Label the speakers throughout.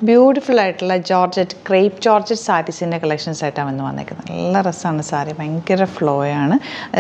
Speaker 1: beautiful ആയിട്ടുള്ള georgette crepe georgette സാരീസിൻ്റെ collections ആയിട്ടാണ് വന്ന് വന്നേക്കുന്നത് നല്ല രസമാണ് സാരി ഭയങ്കര ഫ്ലോ ആണ്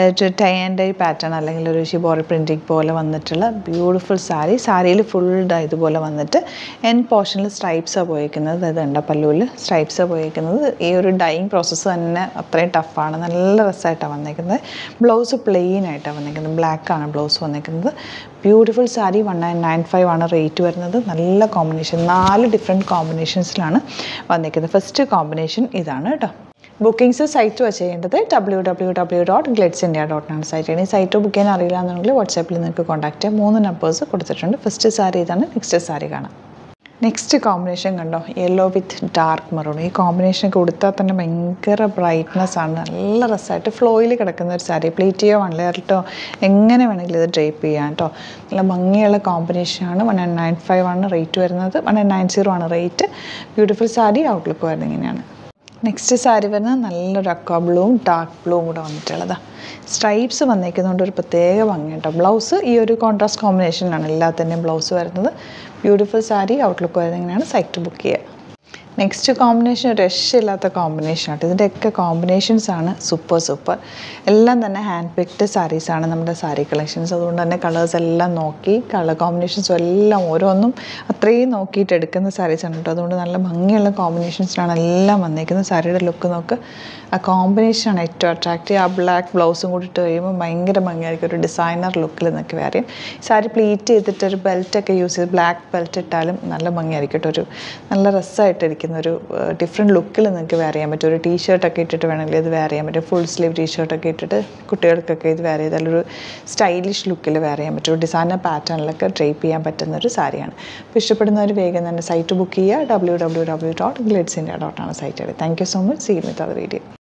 Speaker 1: ടൈ ആൻഡ് ഡൈ പാറ്റേൺ അല്ലെങ്കിൽ ഒരു ഷിബോറി പ്രിൻറ്റിങ് പോലെ വന്നിട്ടുള്ള ബ്യൂട്ടിഫുൾ സാരി സാരിയിൽ ഫുൾ ഇതുപോലെ വന്നിട്ട് എൻ പോർഷനിൽ സ്ട്രൈപ്സാണ് പോയിരിക്കുന്നത് അത് ഉണ്ട് പല്ലുവിൽ സ്ട്രൈപ്സാണ് പോയിരിക്കുന്നത് ഈ ഒരു ഡൈയിങ് പ്രോസസ്സ് തന്നെ അത്രയും ടഫാണ് നല്ല രസമായിട്ടാണ് വന്നേക്കുന്നത് ബ്ലൗസ് പ്ലെയിൻ ആയിട്ടാണ് വന്നേക്കുന്നത് ബ്ലാക്ക് ആണ് ബ്ലൗസ് വന്നേക്കുന്നത് beautiful sari one nine nine five ആണ് റേറ്റ് വരുന്നത് നല്ല കോമ്പിനേഷൻ നാല് ഡിഫറെൻറ്റ് കോമ്പിനേഷൻസിലാണ് വന്നിരിക്കുന്നത് ഫസ്റ്റ് കോമ്പിനേഷൻ ഇതാണ് കേട്ടോ ബുക്കിംഗ്സ് സൈറ്റ് വെച്ച് ചെയ്യേണ്ടത് W W W dot Glitz India dot ആണ് സൈറ്റ് ഈ സൈറ്റ് ബുക്ക് ചെയ്യാൻ അറിയില്ല എന്നുണ്ടെങ്കിൽ വാട്സാപ്പിൽ നിങ്ങൾക്ക് കോൺടാക്ട് ചെയ്യാം മൂന്ന് നമ്പേഴ്സ് കൊടുത്തിട്ടുണ്ട് ഫസ്റ്റ് സാരി ഇതാണ് നെക്സ്റ്റ് സാരി കാണാം നെക്സ്റ്റ് കോമ്പിനേഷൻ കണ്ടോ യെല്ലോ വിത്ത് ഡാർക്ക് മറൂൺ ഈ കോമ്പിനേഷൻ കൊടുത്താൽ തന്നെ ഭയങ്കര ബ്രൈറ്റ്നെസ് ആണ് നല്ല രസമായിട്ട് ഫ്ലോയിൽ കിടക്കുന്ന ഒരു സാരി പ്ലീറ്റ് ചെയ്യോ വൺ ലെയറിട്ടോ എങ്ങനെ വേണമെങ്കിലും ഇത് ഡ്രേപ്പ് ചെയ്യാം കേട്ടോ നല്ല ഭംഗിയുള്ള കോമ്പിനേഷനാണ് വൺ ആൻഡ് നയൻ ഫൈവ് ആണ് റേറ്റ് വരുന്നത് വൺ ആൻഡ് നയൻ സീറോ ആണ് റേറ്റ് ബ്യൂട്ടിഫുൾ സാരി ഔട്ട്ലുക്ക് വരുന്നത് ഇങ്ങനെയാണ് നെക്സ്റ്റ് സാരി വരുന്നത് നല്ലൊരു അക്വാ ബ്ലൂവും ഡാർക്ക് ബ്ലൂവും കൂടെ വന്നിട്ടുള്ളതാണ് സ്ട്രൈപ്സ് വന്നേക്കുന്നതുകൊണ്ട് ഒരു പ്രത്യേക ഭംഗി കേട്ടോ ബ്ലൗസ് ഈ ഒരു കോൺട്രാസ്റ്റ് കോമ്പിനേഷനിലാണ് എല്ലാത്തിൻ്റെയും ബ്ലൗസ് വരുന്നത് ബ്യൂട്ടിഫുൾ സാരി ഔട്ട്ലുക്ക് വരുന്നത് ഇങ്ങനെയാണ് സൈറ്റ് ബുക്ക് ചെയ്യുക നെക്സ്റ്റ് കോമ്പിനേഷൻ രക്ഷയില്ലാത്ത കോമ്പിനേഷൻ ആട്ടോ ഇതിൻ്റെയൊക്കെ കോമ്പിനേഷൻസ് ആണ് സൂപ്പർ സൂപ്പർ എല്ലാം തന്നെ ഹാൻഡ് പിക്ഡ് സാരീസാണ് നമ്മുടെ സാരി കളക്ഷൻസ് അതുകൊണ്ട് തന്നെ കളേഴ്സ് എല്ലാം നോക്കി കളർ കോമ്പിനേഷൻസും എല്ലാം ഓരോന്നും അത്രയും നോക്കിയിട്ട് എടുക്കുന്ന സാരീസാണ് കേട്ടോ അതുകൊണ്ട് നല്ല ഭംഗിയുള്ള കോമ്പിനേഷൻസിലാണ് എല്ലാം വന്നിരിക്കുന്നത് സാരിയുടെ ലുക്ക് നോക്ക് ആ കോമ്പിനേഷനാണ് ഏറ്റവും അട്രാക്റ്റീവ് ആ ബ്ലാക്ക് ബ്ലൗസും കൂടി ഇട്ട് കഴിയുമ്പോൾ ഭയങ്കര ഭംഗിയായിരിക്കും ഒരു ഡിസൈനർ ലുക്കിൽ നിൽക്കി വരെയും സാരി പ്ലീറ്റ് ചെയ്തിട്ട് ഒരു ബെൽറ്റൊക്കെ യൂസ് ചെയ്ത് ബ്ലാക്ക് ബെൽറ്റ് ഇട്ടാലും നല്ല ഭംഗിയായിരിക്കും കേട്ടോ ഒരു നല്ല രസമായിട്ടിരിക്കുന്ന ഒരു ഡിഫറെൻറ്റ് ലുക്കിൽ നിങ്ങൾക്ക് വെയർ ചെയ്യാൻ പറ്റും ഒരു ടീ ഷർട്ടൊക്കെ ഇട്ടിട്ട് വേണമെങ്കിൽ ഇത് വെയർ ചെയ്യാൻ പറ്റും ഫുൾ സ്ലീവ് ടീ ഷർട്ടൊക്കെ ഇട്ടിട്ട് കുട്ടികൾക്കൊക്കെ ഇത് വെയർ ചെയ്താൽ ഒരു സ്റ്റൈലിഷ് ലുക്കിൽ വെയർ ചെയ്യാൻ പറ്റും ഒരു ഡിസൈനർ പാറ്റേണിലൊക്കെ ഡ്രേപ്പ് ചെയ്യാൻ പറ്റുന്ന ഒരു സാരിയാണ് അപ്പോൾ ഇഷ്ടപ്പെടുന്നവർ വേഗം തന്നെ സൈറ്റ് ബുക്ക് ചെയ്യുക W W W dot Glitz India dot ആണ് site thank you so much see with our video